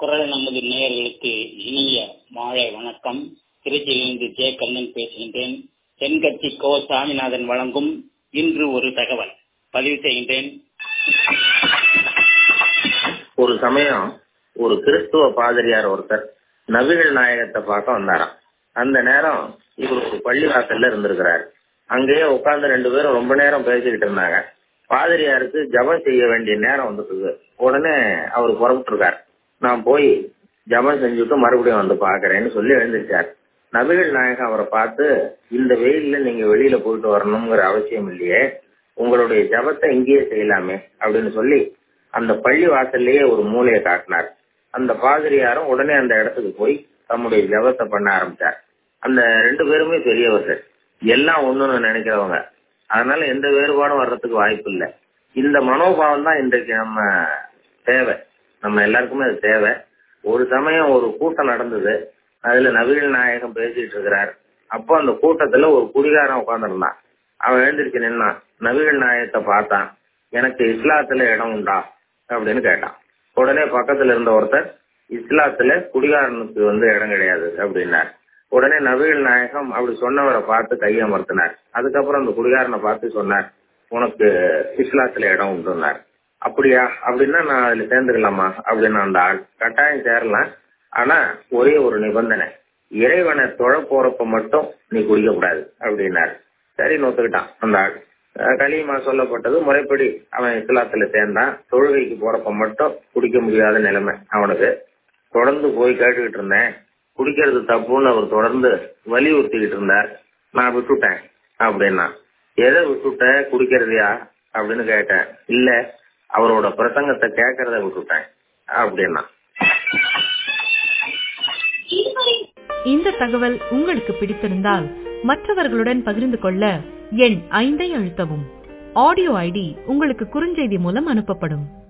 குரல் நமது நேயர்களுக்கு இனிய மாலை வணக்கம் திருச்சியிலிருந்து ஜே கண்ணன் பேசுகின்றேன் தென்கட்சி கோ சாமிநாதன் வழங்கும் இன்று ஒரு தகவல் பதிவு செய்கின்றேன் ஒரு சமயம் ஒரு கிறிஸ்துவ பாதிரியார் ஒருத்தர் நபிகள் நாயகத்தை பார்க்க வந்தாராம் அந்த நேரம் இவர் ஒரு பள்ளி வாசல்ல இருந்திருக்கிறார் அங்கேயே உட்கார்ந்து ரெண்டு பேரும் ரொம்ப நேரம் பேசிக்கிட்டு இருந்தாங்க பாதிரியாருக்கு ஜபம் செய்ய வேண்டிய நேரம் வந்துட்டு உடனே அவர் புறப்பட்டுருக்கார் நான் போய் ஜபம் செஞ்சுட்டு மறுபடியும் வந்து பாக்குறேன்னு சொல்லி எழுந்திருச்சார் நபிகள் நாயகம் அவரை பார்த்து இந்த வெயில்ல நீங்க வெளியில போயிட்டு வரணுங்கிற அவசியம் இல்லையே உங்களுடைய ஜபத்தை இங்கேயே செய்யலாமே அப்படின்னு சொல்லி அந்த பள்ளி வாசல்லையே ஒரு மூலையை காட்டினார் அந்த பாதிரியாரும் உடனே அந்த இடத்துக்கு போய் தம்முடைய ஜபத்தை பண்ண ஆரம்பிச்சார் அந்த ரெண்டு பேருமே பெரியவர்கள் எல்லாம் ஒண்ணுன்னு நினைக்கிறவங்க அதனால எந்த வேறுபாடும் வர்றதுக்கு வாய்ப்பு இல்லை இந்த மனோபாவம் தான் இன்றைக்கு நம்ம தேவை நம்ம எல்லாருக்குமே அது தேவை ஒரு சமயம் ஒரு கூட்டம் நடந்தது அதுல நபிகள் நாயகம் பேசிட்டு இருக்கிறார் அப்போ அந்த கூட்டத்துல ஒரு குடிகாரன் உட்காந்துருந்தான் அவன் எழுந்திருச்சு நின்னான் நபிகள் நாயகத்தை பார்த்தான் எனக்கு இஸ்லாத்துல இடம் உண்டா அப்படின்னு கேட்டான் உடனே பக்கத்துல இருந்த ஒருத்தர் இஸ்லாத்துல குடிகாரனுக்கு வந்து இடம் கிடையாது அப்படின்னார் உடனே நபிகள் நாயகம் அப்படி சொன்னவரை பார்த்து கையமர்த்தினார் அதுக்கப்புறம் அந்த குடிகாரனை பார்த்து சொன்னார் உனக்கு இஸ்லாத்துல இடம் உண்டுனார் அப்படியா அப்படின்னா நான் அதுல சேர்ந்துக்கலாமா அப்படின்னு அந்த ஆள் கட்டாயம் சேரலாம் ஆனா ஒரே ஒரு நிபந்தனை இறைவனை தொழ போறப்ப மட்டும் நீ குடிக்க கூடாது அப்படின்னாரு சரி நொத்துக்கிட்டான் அந்த ஆள் கலிமா சொல்லப்பட்டது முறைப்படி அவன் இஸ்லாத்துல சேர்ந்தான் தொழுகைக்கு போறப்ப மட்டும் குடிக்க முடியாத நிலைமை அவனுக்கு தொடர்ந்து போய் கேட்டுக்கிட்டு இருந்தேன் குடிக்கிறது தப்புன்னு அவர் தொடர்ந்து வலியுறுத்திக்கிட்டு இருந்தார் நான் விட்டுட்டேன் அப்படின்னா எதை விட்டுட்ட குடிக்கிறதையா அப்படின்னு கேட்டேன் இல்ல அவரோட பிரசங்கத்தை கேட்கறத விட்டுட்டேன் அப்படின்னா இந்த தகவல் உங்களுக்கு பிடித்திருந்தால் மற்றவர்களுடன் பகிர்ந்து கொள்ள எண் ஐந்தை அழுத்தவும் ஆடியோ ஐடி உங்களுக்கு குறுஞ்செய்தி மூலம் அனுப்பப்படும்